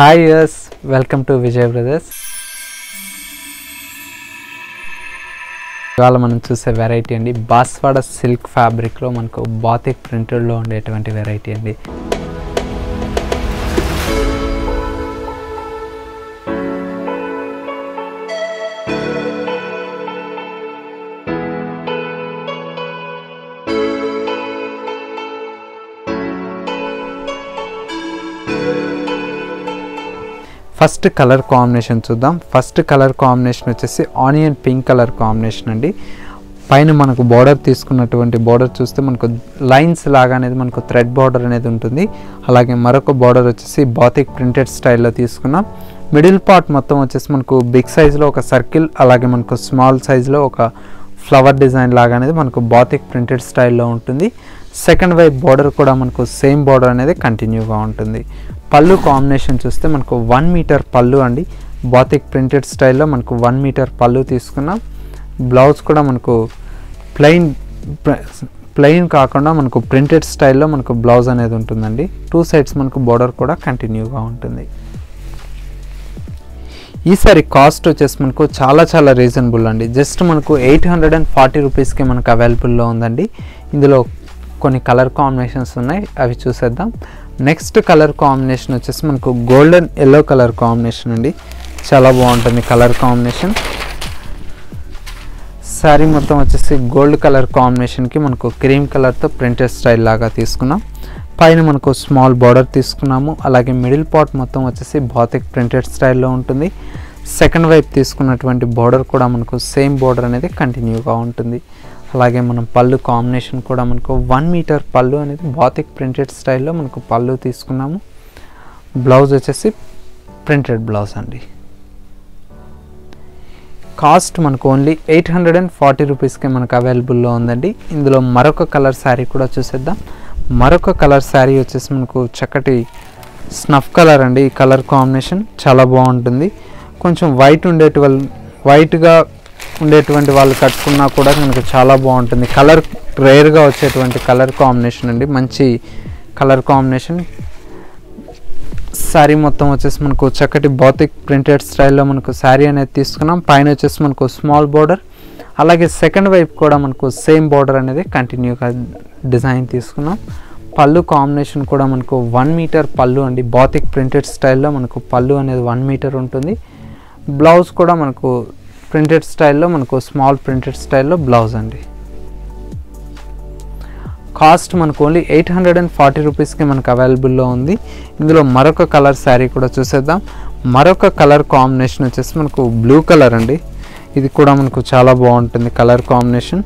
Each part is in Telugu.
hi yes welcome to Vijay Brothers ఇవాళ మనం చూసే వెరైటీ అండి బాస్వాడ సిల్క్ ఫ్యాబ్రిక్లో మనకు బాతిక్ ప్రింటెడ్లో ఉండేటువంటి వెరైటీ అండి ఫస్ట్ కలర్ కాంబినేషన్ చూద్దాం ఫస్ట్ కలర్ కాంబినేషన్ వచ్చేసి ఆనియన్ పింక్ కలర్ కాంబినేషన్ అండి పైన మనకు బార్డర్ తీసుకున్నటువంటి బార్డర్ చూస్తే మనకు లైన్స్ లాగా అనేది మనకు థ్రెడ్ బార్డర్ అనేది ఉంటుంది అలాగే మరొక బార్డర్ వచ్చేసి బాతిక్ ప్రింటెడ్ స్టైల్లో తీసుకున్నాం మిడిల్ పార్ట్ మొత్తం వచ్చేసి మనకు బిగ్ సైజ్లో ఒక సర్కిల్ అలాగే మనకు స్మాల్ సైజ్లో ఒక ఫ్లవర్ డిజైన్ లాగా అనేది మనకు బాతిక్ ప్రింటెడ్ స్టైల్లో ఉంటుంది సెకండ్ వైపు బార్డర్ కూడా మనకు సేమ్ బార్డర్ అనేది కంటిన్యూగా ఉంటుంది పళ్ళు కాంబినేషన్ చూస్తే మనకు వన్ మీటర్ పళ్ళు అండి బాతిక్ ప్రింటెడ్ స్టైల్లో మనకు వన్ మీటర్ పళ్ళు తీసుకున్నాం బ్లౌజ్ కూడా మనకు ప్లెయిన్ ప్లెయిన్ కాకుండా మనకు ప్రింటెడ్ స్టైల్లో మనకు బ్లౌజ్ అనేది ఉంటుందండి టూ సైడ్స్ మనకు బార్డర్ కూడా కంటిన్యూగా ఉంటుంది ఈసారి కాస్ట్ వచ్చేసి మనకు చాలా చాలా రీజనబుల్ అండి జస్ట్ మనకు ఎయిట్ హండ్రెడ్ అండ్ ఫార్టీ రూపీస్కి మనకు అవైలబుల్లో ఉందండి ఇందులో కొన్ని కలర్ కాంబినేషన్స్ ఉన్నాయి అవి చూసేద్దాం నెక్స్ట్ కలర్ కాంబినేషన్ వచ్చేసి మనకు గోల్డెన్ ఎల్లో కలర్ కాంబినేషన్ అండి చాలా బాగుంటుంది కలర్ కాంబినేషన్ శారీ మొత్తం వచ్చేసి గోల్డ్ కలర్ కాంబినేషన్కి మనకు క్రీమ్ కలర్తో ప్రింటెడ్ స్టైల్ లాగా తీసుకున్నాం పైన మనకు స్మాల్ బార్డర్ తీసుకున్నాము అలాగే మిడిల్ పార్ట్ మొత్తం వచ్చేసి బాతిక్ ప్రింటెడ్ స్టైల్లో ఉంటుంది సెకండ్ వైపు తీసుకున్నటువంటి బార్డర్ కూడా మనకు సేమ్ బార్డర్ అనేది కంటిన్యూగా ఉంటుంది అలాగే మనం పళ్ళు కాంబినేషన్ కూడా మనకు వన్ మీటర్ పళ్ళు అనేది బాతిక్ ప్రింటెడ్ స్టైల్లో మనకు పళ్ళు తీసుకున్నాము బ్లౌజ్ వచ్చేసి ప్రింటెడ్ బ్లౌజ్ అండి కాస్ట్ మనకు only eight hundred and forty రూపీస్కి మనకు అవైలబుల్లో ఉందండి ఇందులో మరొక కలర్ శారీ కూడా చూసేద్దాం మరొక కలర్ శారీ వచ్చేసి మనకు చక్కటి స్నఫ్ కలర్ అండి ఈ కలర్ కాంబినేషన్ చాలా బాగుంటుంది కొంచెం వైట్ ఉండేటి వాళ్ళు వైట్గా ఉండేటువంటి వాళ్ళు కట్టుకున్నా కూడా మనకు చాలా బాగుంటుంది కలర్ రేర్గా వచ్చేటువంటి కలర్ కాంబినేషన్ అండి మంచి కలర్ కాంబినేషన్ శారీ మొత్తం వచ్చేసి మనకు చక్కటి బాతిక్ ప్రింటెడ్ స్టైల్లో మనకు శారీ అనేది తీసుకున్నాం పైన వచ్చేసి మనకు స్మాల్ బార్డర్ అలాగే సెకండ్ వైపు కూడా మనకు సేమ్ బార్డర్ అనేది కంటిన్యూగా డిజైన్ తీసుకున్నాం పళ్ళు కాంబినేషన్ కూడా మనకు వన్ మీటర్ పళ్ళు అండి బాతిక్ ప్రింటెడ్ స్టైల్లో మనకు పళ్ళు అనేది వన్ మీటర్ ఉంటుంది బ్లౌజ్ కూడా మనకు ప్రింటెడ్ స్టైల్లో మనకు స్మాల్ ప్రింటెడ్ స్టైల్లో బ్లౌజ్ అండి కాస్ట్ మనకు only eight hundred and forty రూపీస్కి మనకు అవైలబుల్లో ఉంది ఇందులో మరొక కలర్ శారీ కూడా చూసేద్దాం మరొక కలర్ కాంబినేషన్ వచ్చేసి మనకు బ్లూ కలర్ అండి ఇది కూడా మనకు చాలా బాగుంటుంది కలర్ కాంబినేషన్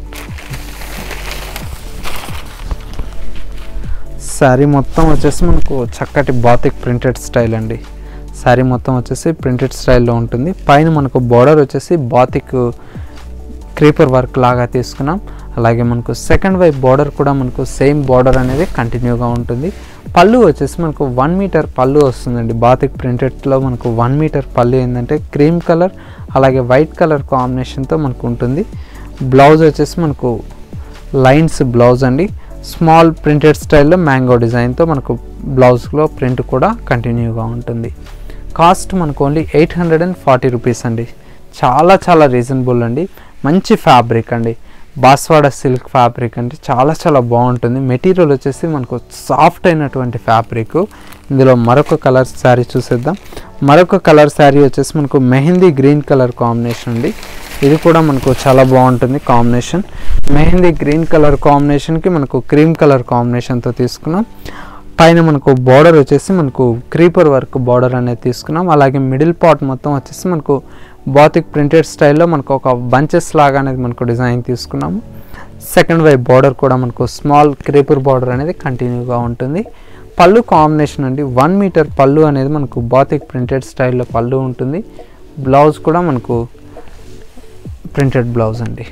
శారీ మొత్తం వచ్చేసి మనకు చక్కటి బాతిక్ ప్రింటెడ్ స్టైల్ అండి శారీ మొత్తం వచ్చేసి ప్రింటెడ్ స్టైల్లో ఉంటుంది పైన మనకు బార్డర్ వచ్చేసి బాతిక్ క్రీపర్ వర్క్ లాగా తీసుకున్నాం అలాగే మనకు సెకండ్ వైపు బార్డర్ కూడా మనకు సేమ్ బార్డర్ అనేది కంటిన్యూగా ఉంటుంది పళ్ళు వచ్చేసి మనకు వన్ మీటర్ పళ్ళు వస్తుందండి బాతిక్ ప్రింటెడ్లో మనకు వన్ మీటర్ పళ్ళు ఏంటంటే క్రీమ్ కలర్ అలాగే వైట్ కలర్ కాంబినేషన్తో మనకు ఉంటుంది బ్లౌజ్ వచ్చేసి మనకు లైన్స్ బ్లౌజ్ అండి స్మాల్ ప్రింటెడ్ స్టైల్లో మ్యాంగో డిజైన్తో మనకు బ్లౌజ్లో ప్రింట్ కూడా కంటిన్యూగా ఉంటుంది కాస్ట్ మనకు only eight hundred and forty rupees అండి చాలా చాలా రీజనబుల్ అండి మంచి ఫ్యాబ్రిక్ అండి బాస్వాడ సిల్క్ ఫ్యాబ్రిక్ అంటే చాలా చాలా బాగుంటుంది మెటీరియల్ వచ్చేసి మనకు సాఫ్ట్ అయినటువంటి ఫ్యాబ్రిక్ ఇందులో మరొక కలర్ శారీ చూసేద్దాం మరొక కలర్ శారీ వచ్చేసి మనకు మెహందీ గ్రీన్ కలర్ కాంబినేషన్ అండి ఇది కూడా మనకు చాలా బాగుంటుంది కాంబినేషన్ మెహందీ గ్రీన్ కలర్ కాంబినేషన్కి మనకు క్రీమ్ కలర్ కాంబినేషన్తో తీసుకున్నాం పైన మనకు బార్డర్ వచ్చేసి మనకు క్రీపర్ వర్క్ బార్డర్ అనేది తీసుకున్నాం అలాగే మిడిల్ పార్ట్ మొత్తం వచ్చేసి మనకు బాతిక్ ప్రింటెడ్ స్టైల్లో మనకు ఒక బంచెస్ లాగా అనేది మనకు డిజైన్ తీసుకున్నాము సెకండ్ వైపు బార్డర్ కూడా మనకు స్మాల్ క్రీపర్ బార్డర్ అనేది కంటిన్యూగా ఉంటుంది పళ్ళు కాంబినేషన్ అండి వన్ మీటర్ పళ్ళు అనేది మనకు బాతిక్ ప్రింటెడ్ స్టైల్లో పళ్ళు ఉంటుంది బ్లౌజ్ కూడా మనకు ప్రింటెడ్ బ్లౌజ్ అండి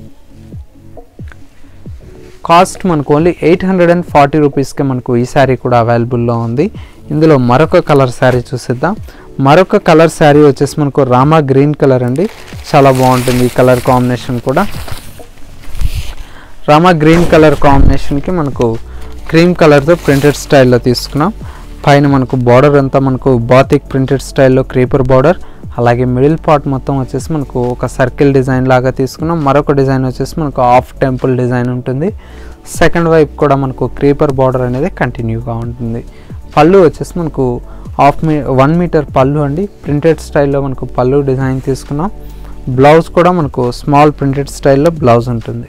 కాస్ట్ మనకు only eight hundred and forty రూపీస్కి మనకు ఈ శారీ కూడా అవైలబుల్లో ఉంది ఇందులో మరొక కలర్ శారీ చూసిద్దాం మరొక కలర్ శారీ వచ్చేసి మనకు రామా గ్రీన్ కలర్ అండి చాలా బాగుంటుంది ఈ కలర్ కాంబినేషన్ కూడా రామా గ్రీన్ కలర్ కాంబినేషన్కి మనకు క్రీమ్ కలర్తో ప్రింటెడ్ స్టైల్లో తీసుకున్నాం పైన మనకు బార్డర్ అంతా మనకు బాతిక్ ప్రింటెడ్ స్టైల్లో క్రీపర్ బార్డర్ అలాగే మిడిల్ పార్ట్ మొత్తం వచ్చేసి మనకు ఒక సర్కిల్ డిజైన్ లాగా తీసుకున్నాం మరొక డిజైన్ వచ్చేసి మనకు హాఫ్ టెంపుల్ డిజైన్ ఉంటుంది సెకండ్ వైపు కూడా మనకు క్రీపర్ బార్డర్ అనేది కంటిన్యూగా ఉంటుంది పళ్ళు వచ్చేసి మనకు హాఫ్ మీ వన్ మీటర్ పళ్ళు అండి ప్రింటెడ్ స్టైల్లో మనకు పళ్ళు డిజైన్ తీసుకున్నాం బ్లౌజ్ కూడా మనకు స్మాల్ ప్రింటెడ్ స్టైల్లో బ్లౌజ్ ఉంటుంది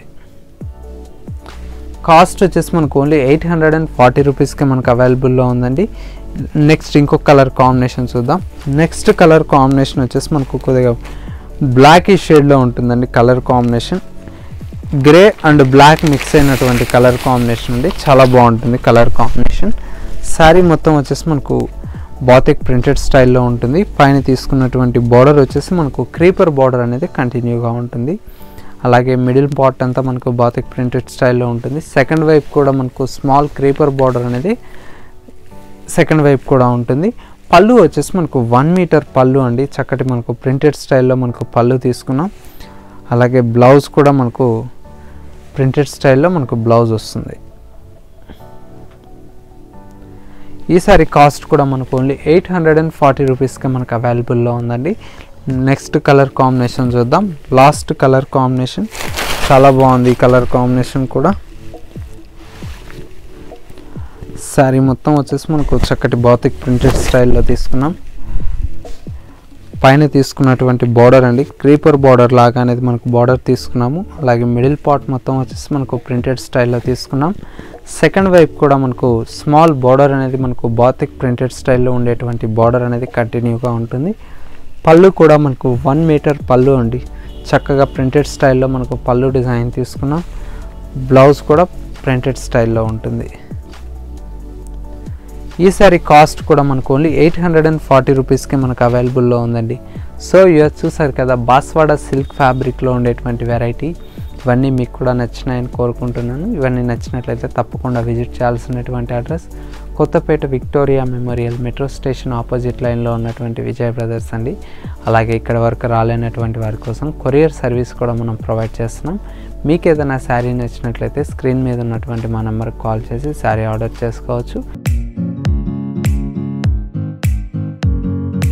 కాస్ట్ వచ్చేసి మనకు only eight hundred and forty రూపీస్కి మనకు అవైలబుల్లో ఉందండి నెక్స్ట్ ఇంకొక కలర్ కాంబినేషన్ చూద్దాం నెక్స్ట్ కలర్ కాంబినేషన్ వచ్చేసి మనకు కొద్దిగా బ్లాక్ ఈ షేడ్లో ఉంటుందండి colour combination grey and black mix అయినటువంటి కలర్ కాంబినేషన్ అండి చాలా బాగుంటుంది కలర్ కాంబినేషన్ శారీ మొత్తం వచ్చేసి మనకు బాతిక్ ప్రింటెడ్ స్టైల్లో ఉంటుంది పైన తీసుకున్నటువంటి బార్డర్ వచ్చేసి మనకు క్రీపర్ బార్డర్ అనేది కంటిన్యూగా ఉంటుంది అలాగే మిడిల్ పార్ట్ అంతా మనకు బాతిక్ ప్రింటెడ్ స్టైల్లో ఉంటుంది సెకండ్ వైపు కూడా మనకు స్మాల్ క్రీపర్ బార్డర్ అనేది సెకండ్ వైపు కూడా ఉంటుంది పళ్ళు వచ్చేసి మనకు వన్ మీటర్ పళ్ళు అండి చక్కటి మనకు ప్రింటెడ్ స్టైల్లో మనకు పళ్ళు తీసుకున్నాం అలాగే బ్లౌజ్ కూడా మనకు ప్రింటెడ్ స్టైల్లో మనకు బ్లౌజ్ వస్తుంది ఈ సారీ కాస్ట్ కూడా మనకు only eight hundred and forty రూపీస్కి మనకు అవైలబుల్లో ఉందండి నెక్స్ట్ కలర్ కాంబినేషన్ చూద్దాం లాస్ట్ కలర్ కాంబినేషన్ చాలా బాగుంది ఈ కలర్ కాంబినేషన్ కూడా శారీ మొత్తం వచ్చేసి మనకు చక్కటి బాతిక్ ప్రింటెడ్ స్టైల్లో తీసుకున్నాం పైన తీసుకున్నటువంటి బార్డర్ అండి క్రీపర్ బార్డర్ లాగా అనేది మనకు బార్డర్ తీసుకున్నాము అలాగే మిడిల్ పార్ట్ మొత్తం వచ్చేసి మనకు ప్రింటెడ్ స్టైల్లో తీసుకున్నాం సెకండ్ వైపు కూడా మనకు స్మాల్ బార్డర్ అనేది మనకు బాతిక్ ప్రింటెడ్ స్టైల్లో ఉండేటువంటి బార్డర్ అనేది కంటిన్యూగా ఉంటుంది పళ్ళు కూడా మనకు వన్ మీటర్ పళ్ళు అండి చక్కగా ప్రింటెడ్ స్టైల్లో మనకు పళ్ళు డిజైన్ తీసుకున్నాం బ్లౌజ్ కూడా ప్రింటెడ్ స్టైల్లో ఉంటుంది ఈ సారీ కాస్ట్ కూడా మనకు only eight hundred and forty రూపీస్కి మనకు అవైలబుల్లో ఉందండి సో ఇవన్నీ చూసారు కదా బాస్వాడా సిల్క్ ఫ్యాబ్రిక్లో ఉండేటువంటి వెరైటీ ఇవన్నీ మీకు కూడా నచ్చినాయని కోరుకుంటున్నాను ఇవన్నీ నచ్చినట్లయితే తప్పకుండా విజిట్ చేయాల్సినటువంటి address Kothapet Victoria Memorial metro station opposite లైన్లో ఉన్నటువంటి విజయ్ బ్రదర్స్ అండి అలాగే ఇక్కడ వరకు రాలేనటువంటి వారి కోసం కొరియర్ సర్వీస్ కూడా మనం ప్రొవైడ్ చేస్తున్నాం మీకు ఏదైనా శారీ నచ్చినట్లయితే స్క్రీన్ మీద ఉన్నటువంటి మా నెంబర్కి కాల్ చేసి శారీ ఆర్డర్ చేసుకోవచ్చు